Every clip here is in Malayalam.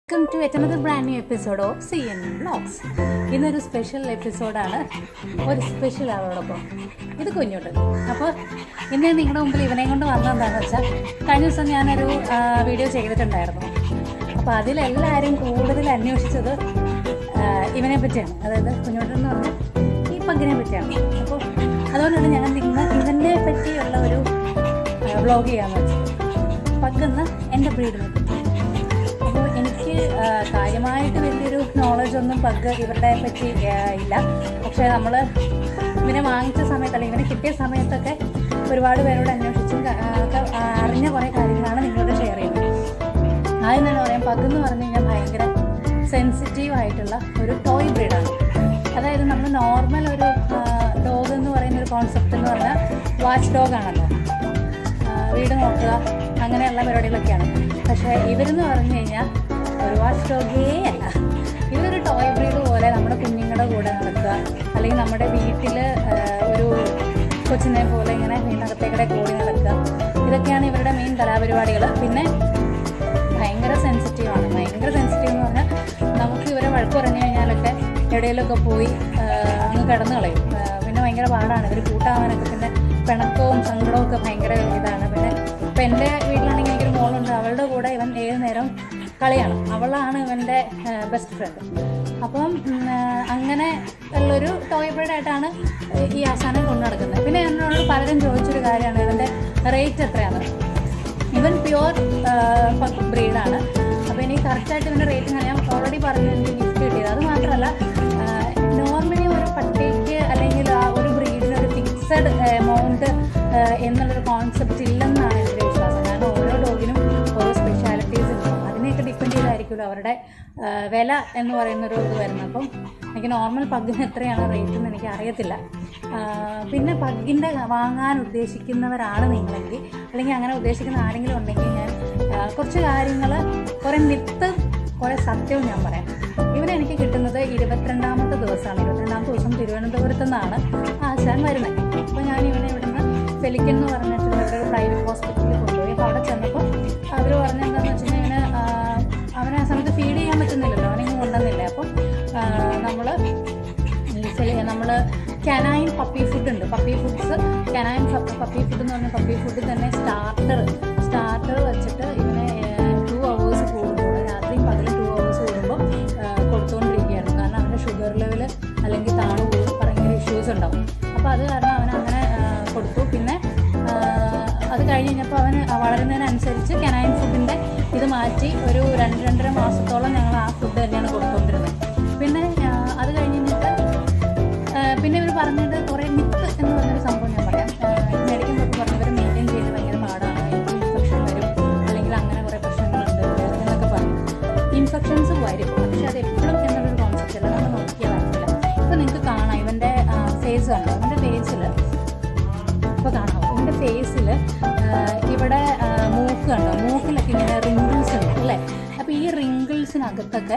welcome to another brand new episode of C N vlogs ഇന്നൊരു സ്പെഷ്യൽ എപ്പിസോഡാണ് ഒരു സ്പെഷ്യൽ ആളോടൊപ്പം ഇത് കുഞ്ഞോട്ട് അപ്പോൾ ഇന്ന് ഞാൻ നിങ്ങളുടെ മുമ്പിൽ ഇവനെ കൊണ്ട് വന്നതെന്താണെന്ന് വെച്ചാൽ കഴിഞ്ഞ ദിവസം ഞാനൊരു ആ, വീഡിയോ ചെയ്തിട്ടുണ്ടായിരുന്നു അപ്പോൾ അതിലെല്ലാവരും കൂടുതൽ അന്വേഷിച്ചത് ആ, ഇവനെ പറ്റിയാണ് അതായത് കുഞ്ഞോട്ട് എന്ന് പറഞ്ഞാൽ ഈ പങ്കിനെ പറ്റിയാണ് അപ്പോൾ അതുകൊണ്ടാണ് ഞാൻ ഇന്ന് ഇവനെ പറ്റിയുള്ള ഒരു വ്ളോഗ് ചെയ്യാമെന്ന് വെച്ചത് പക്കെന്ന് എൻ്റെ ബ്രീഡിനെ പറ്റി അപ്പോൾ എനിക്ക് ആ, കാര്യമായിട്ട് വലിയൊരു നോളജ് ഒന്നും പഗ് ഇവരുടെ പറ്റി ആ, ഇല്ല പക്ഷേ നമ്മൾ ഇവനെ വാങ്ങിച്ച സമയത്ത് അല്ലെങ്കിൽ ഇവനെ കിട്ടിയ സമയത്തൊക്കെ ഒരുപാട് പേരോട് അന്വേഷിച്ചും ക- ആ, ഒക്കെ അറിഞ്ഞ കുറേ കാര്യങ്ങളാണ് നിങ്ങളോട് ഷെയർ ചെയ്യുന്നത് ആദ്യം തന്നെ പറയാം പഗ് എന്ന് പറഞ്ഞു കഴിഞ്ഞാൽ ഭയങ്കര സെൻസിറ്റീവ് ആയിട്ടുള്ള ഒരു ടോയ് ബ്രീഡാണ് അതായത് നമ്മൾ നോർമൽ ഒരു ഡോഗ് എന്ന് പറയുന്ന ഒരു കോൺസെപ്റ്റ് എന്ന് പറഞ്ഞാൽ വാച്ച് ഡോഗ് ആണല്ലോ ആ, വീട് നോക്കുക അങ്ങനെയുള്ള പരിപാടികളൊക്കെയാണ് പക്ഷേ ഇവരെന്ന് പറഞ്ഞു കഴിഞ്ഞാൽ ഒരു വാച്ച് ഡോഗേ അല്ല ഇവരൊരു ടോയ് ബ്രീഡ് പോലെ നമ്മുടെ കുഞ്ഞുങ്ങളുടെ കൂടെ നടക്കുക അല്ലെങ്കിൽ നമ്മുടെ വീട്ടിൽ ഒരു കൊച്ചിനെ പോലെ ഇങ്ങനെ വീടിനകത്തേക്കൂടെ കൂടി നടക്കുക ഇതൊക്കെയാണ് ഇവരുടെ മെയിൻ കലാപരിപാടികൾ പിന്നെ ഭയങ്കര സെൻസിറ്റീവ് ആണ് ഭയങ്കര സെൻസിറ്റീവ് എന്ന് പറഞ്ഞാൽ നമുക്ക് ഇവരെ വഴക്ക് പറഞ്ഞു കഴിഞ്ഞാലൊക്കെ എവിടെയെങ്കിലുമൊക്കെ പോയി ആ, അങ്ങ് കിടന്നു കളയും ആ, പിന്നെ ഭയങ്കര പാടാണ് ഇവർ കൂട്ടാവാനൊക്കെ പിന്നെ പിണക്കവും സങ്കടവും ഒക്കെ ഭയങ്കര ഇതാണ് പിന്നെ ഇപ്പം എൻ്റെ വീട്ടിലാണെങ്കിൽ എനിക്കൊരു മോളുണ്ട് അവളുടെ കൂടെ ഇവൻ ഏത് നേരം കളിയാണ് അവളാണ് ഇവൻ്റെ ബെസ്റ്റ് ഫ്രണ്ട് അപ്പം ഉം, ആ, അങ്ങനെ ഉള്ളൊരു ടോയ് ബ്രീഡായിട്ടാണ് ഈ ആശാനം കൊണ്ടു നടക്കുന്നത് പിന്നെ എന്നോട് പലരും ചോദിച്ചൊരു കാര്യമാണ് ഇവൻ്റെ റേറ്റ് എത്രയാണ് ഇവൻ പ്യുവർ ബ്രീഡാണ് അപ്പോൾ എനിക്ക് കറക്റ്റായിട്ട് ഇവൻ്റെ റേറ്റിംഗ് ഞാൻ ഓൾറെഡി പറഞ്ഞു എനിക്ക് ഗിഫ്റ്റ് കിട്ടിയത് അത് മാത്രമല്ല നോർമലി ഒരു പട്ടിക്ക് അല്ലെങ്കിൽ ആ ഒരു ബ്രീഡിന് ഒരു ഫിക്സഡ് എമൗണ്ട് എന്നുള്ളൊരു കോൺസെപ്റ്റ് ഇല്ലെന്നാണ് എൻ്റെ ഒരു വിശ്വാസം കാരണം ഓരോ ഡോഗിനും ഓരോ സ്പെഷ്യാലിറ്റീസ് ഉണ്ട് അതിനെയൊക്കെ ഡിപ്പെൻഡ് ചെയ്തായിരിക്കുമല്ലോ അവരുടെ ആ, വില എന്ന് പറയുന്നൊരു ഇത് വരുന്നത് അപ്പം എനിക്ക് നോർമൽ പഗ്ഗിന് എത്രയാണ് റേറ്റ് എന്ന് എനിക്ക് അറിയത്തില്ല ആ, പിന്നെ പഗ്ഗിൻ്റെ വാങ്ങാൻ ഉദ്ദേശിക്കുന്നവരാണ് നിങ്ങളെങ്കിൽ അല്ലെങ്കിൽ അങ്ങനെ ഉദ്ദേശിക്കുന്ന ആരെങ്കിലും ഉണ്ടെങ്കിൽ ഞാൻ ആ, കുറച്ച് കാര്യങ്ങൾ കുറേ മിത്ത് കുറേ സത്യവും ഞാൻ പറയാം ഇവനെ എനിക്ക് കിട്ടുന്നത് ഇരുപത്തിരണ്ടാമത്തെ ദിവസമാണ് ഇരുപത്തിരണ്ടാമത്തെ ദിവസം തിരുവനന്തപുരത്ത് നിന്നാണ് ആശാൻ വരുന്നത് അപ്പോൾ ഞാൻ ഇവനെ ഇവിടുന്ന് ഫെലിക്കൻ എന്ന് പറഞ്ഞിട്ടുള്ള ഒരു പ്രൈവറ്റ് ഹോസ്പിറ്റലിൽ കൊണ്ടുപോയി അപ്പോൾ അവിടെ ചെന്നപ്പോൾ അവർ പറഞ്ഞെന്താണെന്ന് വെച്ച് കഴിഞ്ഞാൽ ഇവന് ആ, അവനെ ആ സമയത്ത് ഫീഡ് ചെയ്യാൻ പറ്റുന്നില്ലല്ലോ അവനെങ്ങും കൊണ്ടുവന്നില്ല അപ്പം നമ്മൾ നമ്മൾ കനൈൻ പപ്പി ഫുഡ് ഉണ്ട് puppy foods canine puppy food എന്ന് പറഞ്ഞ പപ്പി ഫുഡിൽ തന്നെ സ്റ്റാർട്ടർ സ്റ്റാർട്ടർ വെച്ചിട്ട് ഇവനെ ടു അവേഴ്സ് കൂടുമ്പോൾ രാത്രിയും പകലും ടു അവേഴ്സ് കൂടുമ്പോൾ കൊടുത്തുകൊണ്ടിരിക്കുകയായിരുന്നു കാരണം അവൻ്റെ ഷുഗർ ലെവൽ അല്ലെങ്കിൽ താണു പോകും ഭയങ്കര ഇഷ്യൂസ് ഉണ്ടാവും അപ്പോൾ അത് കാരണം അവൻ അങ്ങനെ ആ, കൊടുത്തു പിന്നെ ആ, അത് കഴിഞ്ഞ് കഴിഞ്ഞപ്പോൾ അവന് വളരുന്നതിനനുസരിച്ച് കനൈൻ ഫുഡിൻ്റെ ഇത് മാറ്റി ഒരു രണ്ട് രണ്ടര മാസത്തോളം ഞങ്ങൾ ആ ഫുഡ് തന്നെയാണ് കൊടുത്തുകൊണ്ടിരുന്നത് പിന്നെ ആ, അത് കഴിഞ്ഞ് കഴിഞ്ഞിട്ട് ആ, പിന്നെ ഇവർ പറഞ്ഞത് കുറേ മിത്ത് എന്ന് പറഞ്ഞൊരു സംഭവം ഞാൻ പറയാം മെഡിക്കൽ പറഞ്ഞവർ മെയിൻറ്റെയിൻ ചെയ്ത് ഭയങ്കര പാടാണ് എനിക്ക് ഇൻഫെക്ഷൻ വരും അല്ലെങ്കിൽ അങ്ങനെ കുറേ പ്രശ്നങ്ങളുണ്ട് എന്നൊക്കെ പറഞ്ഞു ഇൻഫെക്ഷൻസ് വരും പക്ഷെ അത് എപ്പോഴും എന്നുള്ളൊരു കോൺസെപ്റ്റ് അല്ല നമ്മൾ നോക്കിയാൽ പറ്റില്ല ഇപ്പോൾ നിങ്ങൾക്ക് കാണാം ഇവൻ്റെ ഫേസ് കണ്ടോ ഇവൻ്റെ ഫേസിൽ ഇപ്പോൾ കാണാം ഇവൻ്റെ ഫേസിൽ ഇവിടെ ആ, മൂക്ക് കണ്ടോ മൂക്കിലൊക്കെ ഇങ്ങനെ റിങ്കിൾസ് ഉണ്ട് അല്ലേ അപ്പോൾ ഈ റിങ്കിൾസിനകത്തൊക്കെ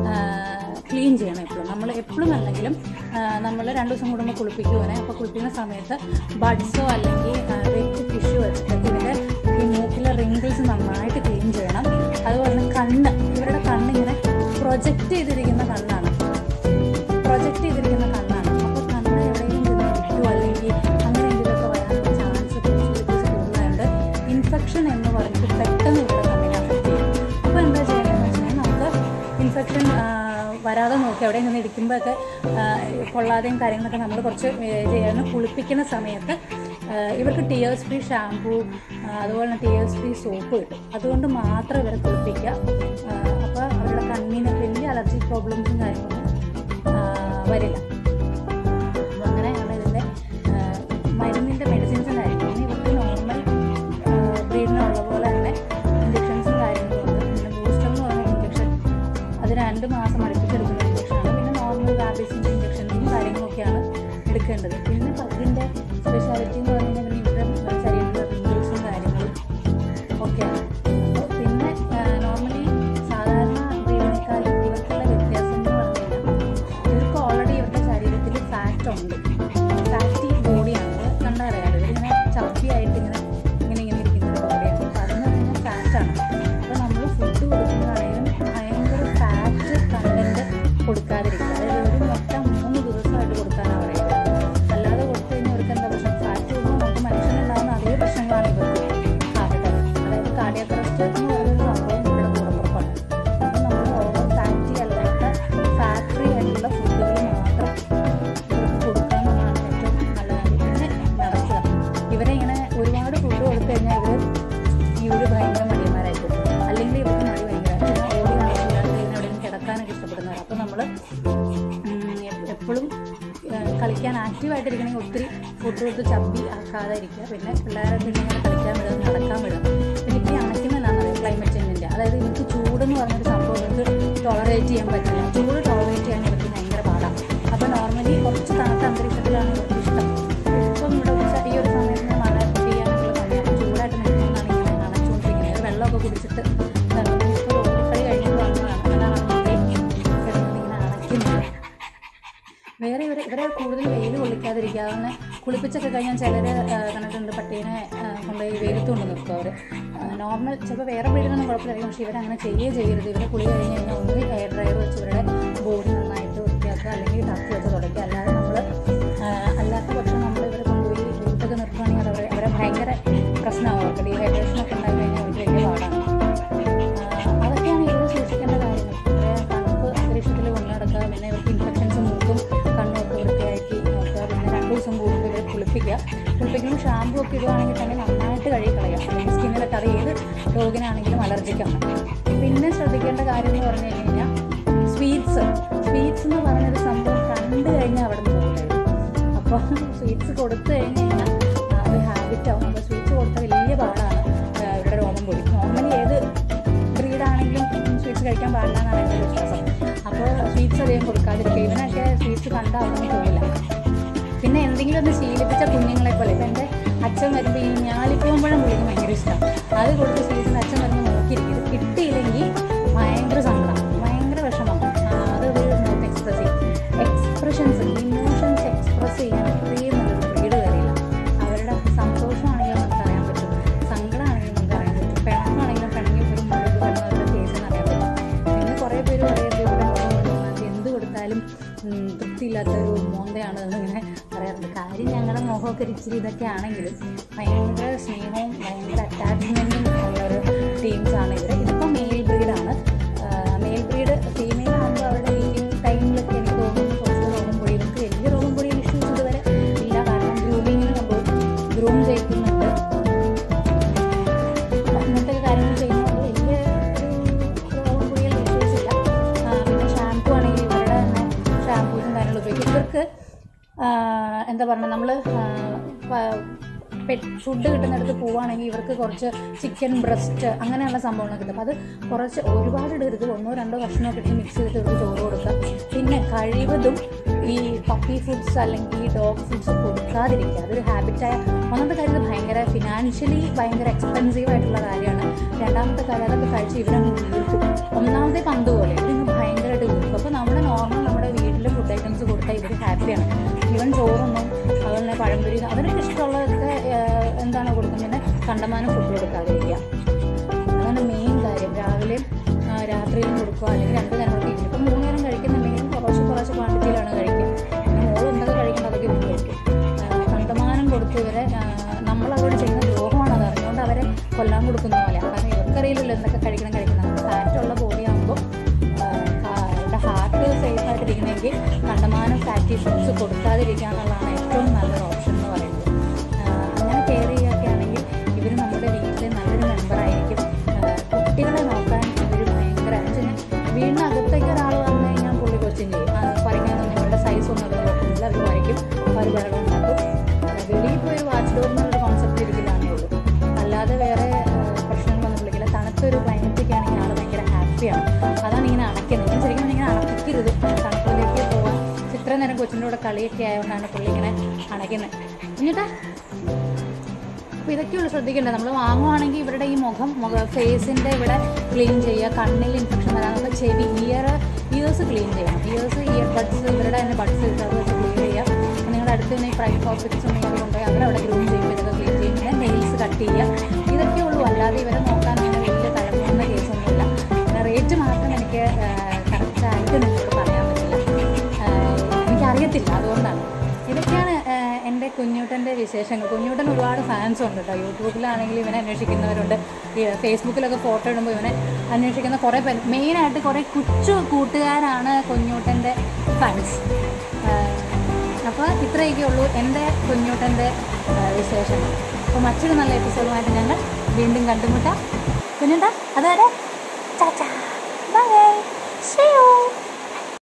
ക്ലീൻ ചെയ്യണം എപ്പോഴും നമ്മൾ എപ്പോഴും അല്ലെങ്കിലും നമ്മൾ രണ്ട് ദിവസം കൂടുമ്പോൾ കുളിപ്പിക്കുവാനെ അപ്പോൾ കുളിപ്പിക്കുന്ന സമയത്ത് ബഡ്സോ അല്ലെങ്കിൽ വെറ്റ് ടിഷ്യൂ വെച്ചിട്ടൊക്കെ ഇതിൻ്റെ ഈ മൂക്കിലെ റിങ്കിൾസ് നന്നായിട്ട് ക്ലീൻ ചെയ്യണം അതുപോലെ തന്നെ കണ്ണ് ഇവരുടെ കണ്ണിങ്ങനെ പ്രൊജക്റ്റ് ചെയ്തിരിക്കുന്ന കണ്ണാണ് പ്രൊജക്റ്റ് ചെയ്തിരിക്കുന്ന കണ്ണാണ് അപ്പോൾ കണ്ണ് എവിടെയെങ്കിലും ഇരിക്കുമോ അല്ലെങ്കിൽ അങ്ങനെ എന്തെങ്കിലുമൊക്കെ വരാനുള്ള ചാൻസ് പോസിബിലിറ്റീസ് കൂടുതലുണ്ട് ഇൻഫെക്ഷൻ എന്ന് പറഞ്ഞിട്ട് പെട്ടെന്ന് ഇവിടെ കണ്ണിനെ അഫക്റ്റ് ചെയ്യും അപ്പോൾ എന്താ ചെയ്യേണ്ടതെന്ന് വെച്ച് കഴിഞ്ഞാൽ നമുക്ക് ഇൻഫെക്ഷൻ വരാതെ നോക്കി അവിടെ നിന്ന് ഇരിക്കുമ്പോഴൊക്കെ കൊള്ളാതെയും കാര്യങ്ങളൊക്കെ നമ്മൾ കുറച്ച് ചെയ്യാൻ കുളിപ്പിക്കുന്ന സമയത്ത് ആ, ഇവർക്ക് ടിയേഴ്സ് ഫ്രീ ഷാമ്പൂ അതുപോലെ തന്നെ ടിയേഴ്സ് ഫ്രീ സോപ്പ് കിട്ടും അതുകൊണ്ട് മാത്രം ഇവരെ കുളിപ്പിക്കുക അപ്പോൾ അവരുടെ കണ്ണിന് വലിയ അലർജി പ്രോബ്ലംസും കാര്യങ്ങളൊന്നും ആ, വരില്ല അപ്പോൾ അങ്ങനെയാണ് ഇതിൻ്റെ മരുന്നിൻ്റെ മെഡിസിൻസും കാര്യങ്ങളും പിന്നെ ഇവർക്ക് നോർമൽ ബ്രീഡിനുള്ള പോലെ തന്നെ ഇഞ്ചക്ഷൻസും കാര്യങ്ങളും ഉണ്ട് പിന്നെ ബൂസ്റ്റർ എന്ന് പറയുന്ന ഇഞ്ചക്ഷൻ അത് രണ്ട് മാസം അടുപ്പിച്ചെടുക്കുന്ന ഇഞ്ചക്ഷനാണ് പിന്നെ നോർമൽ റാബീസിൻ്റെ ഇഞ്ചക്ഷൻസും കാര്യങ്ങളൊക്കെയാണ് എടുക്കേണ്ടത് പിന്നെ പതിൻ്റെ സ്പെഷ്യാലിറ്റി എന്ന് പറഞ്ഞു കഴിഞ്ഞാൽ പിന്നെ ഇവരുടെ ശരീരത്തിലെ പിമ്പിൾസും കാര്യങ്ങളും ഒക്കെയാണ് അപ്പോൾ പിന്നെ നോർമലി സാധാരണ ബ്രീഡിനേക്കാളും ഇവർക്കുള്ള വ്യത്യാസം എന്ന് പറഞ്ഞു കഴിഞ്ഞാൽ ഇവർക്ക് ഓൾറെഡി ഇവരുടെ ശരീരത്തിൽ ഫാറ്റ് ഉണ്ട് ഫാറ്റി ബോഡിയാണ് കണ്ടാൽ അറിയാലോ ഇവരിങ്ങനെ ചപ്പിയായിട്ട് ഇങ്ങനെ ഇങ്ങനെ ഇങ്ങനെ ഇരിക്കുന്ന ഒരു ബോഡിയാണ് അപ്പോൾ അതെന്ന് പറഞ്ഞാൽ ഫാറ്റാണ് അപ്പോൾ നമ്മൾ ഫുഡ് കൊടുക്കുന്നതാണെങ്കിലും ഭയങ്കര കൊടുക്കാതിരിക്കുക അതായത് ഒരു മുട്ട മൂന്ന് ദിവസമായിട്ട് കൊടുക്കാനാണ് പറയുന്നത് അല്ലാതെ കൊടുത്തു കഴിഞ്ഞാൽ ഇവർക്ക് എന്താ പ്രശ്നം ഫാറ്റ് കൂടുമ്പോൾ നമുക്ക് മനുഷ്യനുണ്ടാകുന്ന അതേ പ്രശ്നങ്ങളാണ് ഇവർക്ക് ഹാർട്ട് അറ്റാക്ക് അതായത് കാർഡിയാക് അറസ്റ്റ് എന്ന് പറയുന്ന സംഭവം ഇവിടെ കൂടപ്പുറപ്പാണ് അപ്പം നമ്മൾ ഓവർ ഫാറ്റി അല്ലാത്ത ഫാറ്റ് ഫ്രീ ആയിട്ടുള്ള ഫുഡുകൾ മാത്രം ഇവർക്ക് കൊടുക്കുക എന്നുള്ളതാണ് ഏറ്റവും നല്ല കാര്യം പിന്നെ നടക്കുക ഇവരെ ഇങ്ങനെ ഒരുപാട് ഫുഡ് കൊടുത്തു കഴിഞ്ഞാൽ ഇവർ ഇവർ ഭയങ്കര മടിയന്മാരായിരിക്കും അല്ലെങ്കിൽ ഇവർക്ക് മടി ഭയങ്കര പിന്നെ ഓടി നടക്കില്ല അല്ലെങ്കിൽ എവിടെയും കിടക്കാനൊക്കെ ഇഷ്ടപ്പെടുന്നവർ അപ്പോൾ നമ്മൾ എപ്പോഴും കളിക്കാൻ ആക്റ്റീവായിട്ടിരിക്കണമെങ്കിൽ ഒത്തിരി ഫുഡ് കൊടുത്ത് ചപ്പി ആക്കാതെ ഇരിക്കുക പിന്നെ പിള്ളേരെ പിന്നെ ഇങ്ങനെ കളിക്കാൻ വിടുക നടക്കാൻ വിടുക പിന്നെ ഇപ്പോൾ ഈ അണയ്ക്കുന്നതാണ് ക്ലൈമറ്റ് ചേഞ്ചിൻ്റെ അതായത് എനിക്ക് ചൂടെന്ന് പറഞ്ഞൊരു സംഭവം ഇവർക്ക് ടോളറേറ്റ് ചെയ്യാൻ പറ്റില്ല ചൂട് ടോളറേറ്റ് ചെയ്യാൻ ഇവർക്ക് ഭയങ്കര പാടാണ് അപ്പോൾ നോർമലി കുറച്ച് തണുത്ത അന്തരീക്ഷത്തിലാണ് ഇവർക്ക് ഇഷ്ടം ഇപ്പം ഇവിടെ ഉച്ച ഈ ഒരു സമയത്ത് മഴ പെയ്യാനുള്ള സമയത്ത് ചൂടായിട്ട് നിൽക്കുന്നതാണ് ഇങ്ങനെ നനച്ചുകൊണ്ടിരിക്കുന്നത് വെള്ളമൊക്കെ കുടിച്ചിട്ട് ഇപ്പോൾ കളി കഴിഞ്ഞിട്ട് വന്നതാണ് അതാണ് കിടന്നിങ്ങനെ അണയ്ക്കുന്നത് വേറെ ഇവരെ ഇവരെ കൂടുതൽ വെയിൽ കൊള്ളിക്കാതിരിക്കുക അങ്ങനെ കുളിപ്പിച്ചൊക്കെ കഴിഞ്ഞാൽ ചിലർ കണ്ടിട്ടുണ്ട് പട്ടീനെ ആ, കൊണ്ടുപോയി വെയിലത്ത് കൊണ്ട് നിർത്തും അവർ നോർമൽ ചിലപ്പോൾ വേറെ ബ്രീഡിനൊന്നും കുഴപ്പമില്ലായിരിക്കും പക്ഷേ ഇവരങ്ങനെ ചെയ്യുകയേ ചെയ്യരുത് ഇവരെ കുളി കഴിഞ്ഞ് കഴിഞ്ഞാൽ ഒന്ന് ഹെയർ ഡ്രയർ വെച്ച് ഇവരുടെ ബോഡി നന്നായിട്ട് വൃത്തിയാക്കുക അല്ലെങ്കിൽ ടച്ച് വെച്ച് തുടയ്ക്കുക അല്ലാതെ നമ്മൾ അല്ലാത്ത പക്ഷം നമ്മൾ ഇവരെ കൊണ്ടുപോയി വെയിലത്തൊക്കെ നിർത്തുകയാണെങ്കിൽ അത് അവരെ അവരെ ഭയങ്കര പ്രശ്നമാവും അവർക്ക് ഡീഹൈഡ്രേഷനൊക്കെ ഉണ്ടായി കഴിഞ്ഞാൽ അവർക്ക് വലിയ പാടാണ് ആഹ് അതൊക്കെയാണ് ഇവർ സൂക്ഷിക്കേണ്ട കാര്യങ്ങൾ ഇവരെ തണുപ്പ് അന്തരീക്ഷത്തിൽ കൊണ്ടു നടക്കുക പിന്നെ ഇവർക്ക് ഇൻഫെക്ഷൻസ് മൂക്കും കണ്ണും ഒക്കെ വൃത്തിയാക്കി നോക്കുക പിന്നെ രണ്ട് ദിവസം കൂടുമ്പോൾ ഇവരെ കുളിപ്പിക്കുക കുളിപ്പിക്കുമ്പോൾ ഷാമ്പു ഒക്കെ ഇടുവാണെങ്കിൽ തന്നെ നന്നായിട്ട് കഴുകി കളയുക അല്ലെങ്കിൽ സ്കിന്നിലൊക്കെ അത് ഏത് രോഗിനാണെങ്കിലും അലർജിക്കാണ് പിന്നെ ശ്രദ്ധിക്കേണ്ട കാര്യം എന്ന് പറഞ്ഞു കഴിഞ്ഞാൽ സ്വീറ്റ്സ് സ്വീറ്റ്സ് എന്ന് പറഞ്ഞൊരു സംഭവം കണ്ടു കഴിഞ്ഞാൽ അവിടെ നിന്ന് പോകില്ലായിരുന്നു അപ്പോൾ സ്വീറ്റ്സ് കൊടുത്തു കഴിഞ്ഞ് കഴിഞ്ഞാൽ അത് ഹാബിറ്റ് ആവും അപ്പോൾ സ്വീറ്റ്സ് കൊടുത്താൽ വലിയ പാടാണ് ആ, ഇവരുടെ രോമം പൊടി നോർമലി ഏത് ബ്രീഡാണെങ്കിലും സ്വീറ്റ്സ് കഴിക്കാൻ പാടില്ല എന്നാണ് എൻ്റെ ഒരു വിശ്വാസം അപ്പോൾ സ്വീറ്റ്സ് അധികം കൊടുക്കാതിരിക്കുക ഇവനൊക്കെ സ്വീറ്റ്സ് കണ്ടാൽ അവിടെ പോകില്ല പിന്നെ എന്തെങ്കിലും ഒന്ന് ശീലിപ്പിച്ച കുഞ്ഞുങ്ങളെ പോലെ ഇപ്പം എൻ്റെ അച്ഛൻ വരുമ്പോൾ ഈ ഞാലിപ്പൂമ്പഴം പുള്ളിക്ക് ഭയങ്കര ഇഷ്ടമാണ് അത് കൊടുത്ത് സ്വീറ്റ്സിന് അച്ഛൻ വരുമ്പോൾ നോക്കിയിരിക്കും ഇത് കിട്ടിയില്ലെങ്കിൽ ഭയങ്കര സങ്കടം ഭയങ്കര വിഷമം ആ, അത് ഒരു നോട്ട് എക്സ്പ്രസ് ചെയ്യും എക്സ്പ്രഷൻസ് ഇമോഷൻസ് എക്സ്പ്രസ് ചെയ്യാൻ ഇത്രയും നല്ലൊരു ബ്രീഡ് കയറിയില്ല അവരുടെ സന്തോഷമാണെങ്കിലും നമുക്ക് അറിയാൻ പറ്റും സങ്കടമാണെങ്കിലും നമുക്ക് അറിയാൻ പറ്റും പിണക്കാണെങ്കിലും പിണങ്ങി ഒരു മുഴുവൻ വരുന്നവരുടെ ഫേസ് അറിയാൻ പറ്റും പിന്നെ കുറേ പേര് പറയുന്നത് ഇവിടെ നോക്കുന്നത് എന്ത് കൊടുത്താലും ഉം, തൃപ്തിയില്ലാത്ത ഒരു മോന്തയാണ് എന്നിങ്ങനെ പറയാറുണ്ട് കാര്യം ഞങ്ങളുടെ മുഖമൊക്കെ ഒരു ഇച്ചിരി ഇതൊക്കെ ആണെങ്കിലും ഭയങ്കര സ്നേഹവും ഭയങ്കര അറ്റാച്ച്മെൻറ്റും ഉള്ളൊരു ടീംസാണ് ഇവർ ഇതിപ്പോൾ മെയിൽ ബ്രീഡാണ് മെയിൽ ബ്രീഡ് ഫീമെയിൽ ആകുമ്പോൾ അവരുടെ ലീവിങ് ടൈമിലൊക്കെ എനിക്ക് തോന്നുന്നു കുറച്ച് രോഗം പൊടി ഇവർക്ക് വലിയ രോഗം പൊടിയിൽ ഇഷ്യൂസ് ഇതുവരെ ഇല്ല കാരണം ഗ്രൂമിങ്ങിന് നമ്മൾ ഗ്രൂം ചെയ്യിക്കുന്നുണ്ട് അങ്ങനത്തെ കാര്യങ്ങൾ ചെയ്യുന്നത് വലിയ ഒരു രോഗം പൊടിയിൽ ഇഷ്യൂസ് ഇല്ല ആ, പിന്നെ ഷാമ്പു ആണെങ്കിൽ ഇവരുടെ തന്നെ ഷാമ്പൂസും കാര്യങ്ങളും ഉപയോഗിക്കും ഇവർക്ക് ആ, എന്താ പറയുക നമ്മൾ പെറ്റ് ഫുഡ് കിട്ടുന്നിടത്ത് പോവുകയാണെങ്കിൽ ഇവർക്ക് കുറച്ച് ചിക്കൻ ബ്രസ്റ്റ് അങ്ങനെയുള്ള സംഭവങ്ങൾ കിട്ടും അത് കുറച്ച് ഒരുപാട് ഇടരുത് ഒന്നോ രണ്ടോ കഷ്ണമൊക്കെ ഇട്ട് മിക്സ് ചെയ്തിട്ട് ഇവർക്ക് ചോറ് കൊടുക്കുക പിന്നെ കഴിവതും ഈ പപ്പി ഫുഡ്സ് അല്ലെങ്കിൽ ഈ ഡോഗ് ഫുഡ്സ് കൊടുക്കാതിരിക്കുക അതൊരു ഹാബിറ്റായ ഒന്നാമത്തെ കാര്യം ഇത് ഭയങ്കര ഫിനാൻഷ്യലി ഭയങ്കര എക്സ്പെൻസീവ് ആയിട്ടുള്ള കാര്യമാണ് രണ്ടാമത്തെ കാര്യം അതൊക്കെ കഴിച്ച് ഇവരങ്ങ് വീർക്കും ഒന്നാമത്തെ പന്ത് പോലെ ഇതിങ്ങ് ഭയങ്കരമായിട്ട് വീർക്കും അപ്പോൾ നമ്മുടെ നോർമൽ നമ്മുടെ വീട്ടിൽ ഫുഡ് ഐറ്റംസ് കൊടുത്താൽ ഇവർ ഹാപ്പിയാണ് ഈവൻ ചോറൊന്നും അതുപോലെ തന്നെ പഴംപൊരി അവർക്ക് ഇഷ്ടമുള്ളതൊക്കെ ഏഹ്, എന്താണ് കൊടുക്കുന്നത് കണ്ടമാനം ഫുഡ് കൊടുക്കാതിരിക്കുക അതാണ് മെയിൻ കാര്യം രാവിലെയും ആ, രാത്രിയിലും കൊടുക്കുക അല്ലെങ്കിൽ രണ്ട് നേരം കൊടുക്കുക ഇപ്പം മൂന്ന് നേരം കഴിക്കുന്നുണ്ടെങ്കിൽ കുറച്ച് കുറച്ച് ക്വാണ്ടിറ്റിയിലാണ് കഴിക്കുക പിന്നെ മോൾ എന്തൊക്കെ കഴിക്കേണ്ടത് അതൊക്കെ ഇവർ കഴിക്കും ആ, കണ്ടമാനം കൊടുത്ത് ഇവരെ ആ, നമ്മളവരോട് ചെയ്യുന്ന ദ്രോഹമാണ് അത് അറിഞ്ഞുകൊണ്ട് അവരെ കൊല്ലാൻ കൊടുക്കുന്ന പോലെ കാരണം ഇവർക്കറിയില്ലല്ലോ എന്തൊക്കെ കഴിക്കണം കഴിക്കണം ഫാറ്റുള്ള ബോഡി ആകുമ്പോൾ അവരുടെ ഹാർട്ട് സേഫ് ആയിട്ടിരിക്കണമെങ്കിൽ കണ്ടമാനം ഫാറ്റി ഫുഡ്സ് കൊടുക്കാതിരിക്കുക എന്നുള്ളതാണ് ഏറ്റവും നല്ലൊരു ഓപ്ഷൻ എന്ന് പറയുന്നത് ആ, അങ്ങനെ കെയർ ചെയ്യുകയൊക്കെ ആണെങ്കിൽ ഇവർ നമ്മുടെ വീട്ടിലെ നല്ലൊരു മെമ്പറായിരിക്കും കുട്ടികളെ നോക്കാൻ ഇവർ ഭയങ്കര എന്ന് വെച്ചാൽ വീടിനകത്തേക്ക് ഒരാൾ വന്നു കഴിഞ്ഞാൽ പുള്ളി ക്വസ്റ്റ്യൻ ചെയ്യും ആ, പറിക്കാനൊന്നും ഇവരുടെ സൈസ് ഒന്നും അവർ നോക്കുന്നില്ല അവർ വരയ്ക്കും അവർ ബഹളം ഉണ്ടാക്കും ആ, വെളിയിൽ പോയി വാച്ച് ഡോർ എന്നുള്ളൊരു കോൺസെപ്റ്റ് ഇരിക്കില്ലാന്നേ ഉള്ളൂ അല്ലാതെ വേറെ ആ, പ്രശ്നങ്ങളൊന്നും വിളിക്കില്ല തണുത്തൊരു ക്ലൈമറ്റൊക്കെ ആണെങ്കിൽ ആൾ ഭയങ്കര ഹാപ്പിയാണ് അതാണ് ഇങ്ങനെ അണയ്ക്കുന്നത് ഞാൻ ശരിക്കും ഇങ്ങനെ അണയ്ക്കരുത് തണുപ്പിലേക്ക് പോകാൻ ഇത്ര നേരം കൊച്ചിൻ്റെ കൂടെ കളിയൊക്കെ ആയതുകൊണ്ടാണ് പുള്ളി ഇങ്ങനെ അണയ്ക്കുന്നത് എന്നിട്ടാ അപ്പോൾ ഇതൊക്കെയുള്ളൂ ശ്രദ്ധിക്കേണ്ടത് നമ്മൾ വാങ്ങുവാണെങ്കിൽ ഇവരുടെ ഈ മുഖം മുഖ ഫേസിൻ്റെ ഇവിടെ ക്ലീൻ ചെയ്യുക കണ്ണിൽ ഇൻഫെക്ഷൻ വരാനുള്ള ചെവി ഇയർ ഇയേഴ്സ് ക്ലീൻ ചെയ്യണം ഇയേഴ്സ് ഇയർ ബഡ്സ് ഇവരുടെ തന്നെ ബഡ്സ് ഇട്ട് അത് വെച്ച് ക്ലീൻ ചെയ്യുക പിന്നെ നിങ്ങളുടെ അടുത്ത് തന്നെ ഈ പ്രൈവറ്റ് ഹോസ്പിറ്റൽസ് ഉണ്ടെങ്കിൽ അത് കൊണ്ടുപോയി അവരവിടെ ഗ്രൂം ചെയ്യുമ്പോൾ ഇതൊക്കെ ക്ലീൻ ചെയ്യും പിന്നെ നെയിൽസ് കട്ട് ചെയ്യുക ഇതൊക്കെ ഉള്ളൂ അല്ലാതെ ഇവരെ നോക്കാൻ അങ്ങനെ വലിയ തലമുറന്ന കേസൊന്നുമില്ല റേറ്റ് മാത്രം എനിക്ക് കറക്റ്റായിട്ട് നിങ്ങൾക്ക് പറയാൻ പറ്റില്ല അറിയത്തില്ല അതുകൊണ്ടാണ് ഇതൊക്കെയാണ് ഏഹ്, എൻ്റെ കുഞ്ഞൂട്ടൻ്റെ വിശേഷങ്ങൾ കുഞ്ഞൂട്ടൻ ഒരുപാട് ഫാൻസ് ഉണ്ട് കേട്ടോ യൂട്യൂബിലാണെങ്കിൽ ഇവനെ അന്വേഷിക്കുന്നവരുണ്ട് ഈ ഫേസ്ബുക്കിലൊക്കെ ഫോട്ടോ ഇടുമ്പോൾ ഇവനെ അന്വേഷിക്കുന്ന കുറേ പേര് മെയിനായിട്ട് കുറേ കൊച്ചു കൂട്ടുകാരാണ് കുഞ്ഞൂട്ടൻ്റെ ഫാൻസ് അപ്പോൾ ഇത്രയൊക്കെ ഉള്ളൂ എൻ്റെ കുഞ്ഞൂട്ടൻ്റെ വിശേഷങ്ങൾ അപ്പോൾ മറ്റൊരു നല്ല എപ്പിസോഡുമായിട്ട് ഞങ്ങൾ വീണ്ടും കണ്ടുമുട്ടാം കുഞ്ഞുട്ടാ അതുവരെ ചാച്ചാ ബൈ ഷീ യു